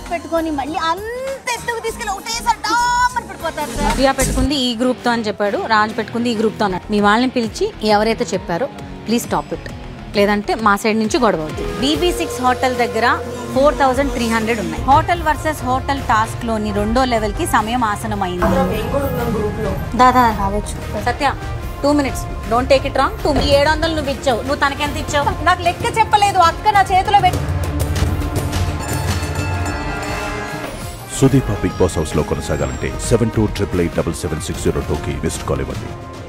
పెట్టుకొని మళ్ళీ అంత ఎత్తుకు తీసుకెళ్ళి ఒకటేసారి డామని పడిపోతారు సార్ ప్రియా పెట్టుకుంది ఈ గ్రూప్ తో అని చెప్పాడు రాజ్ పెట్టుకుంది ఈ గ్రూప్ తో అన్నాడు మీ వాళ్ళని పిలిచి ఎవరైతే చెప్పారో ప్లీజ్ స్టాప్ ఇట్ లేదంటే మా సైడ్ నుంచి గొడవ అవుతుంది బీబీ సిక్స్ హోటల్ దగ్గర ఫోర్ థౌజండ్ త్రీ హండ్రెడ్ ఉన్నాయి హోటల్ వర్సెస్ హోటల్ టాస్క్ లోని రెండో లెవెల్ కి సమయం ఆసనమైంది దాదా రావచ్చు Satya two minutes don't take it wrong two ఏడు వందలు నువ్వు ఇచ్చావు నువ్వు తనకెంత ఇచ్చావు నాకు లెక్క చెప్పలేదు అక్క నా చేతిలో పెట్టి సుదీప బిగ్ బాస్ హౌస్ లో కొనసాగాలంటే seven two triple eight double seven six zero టూకి మిస్డ్ కాల్ ఇవ్వండి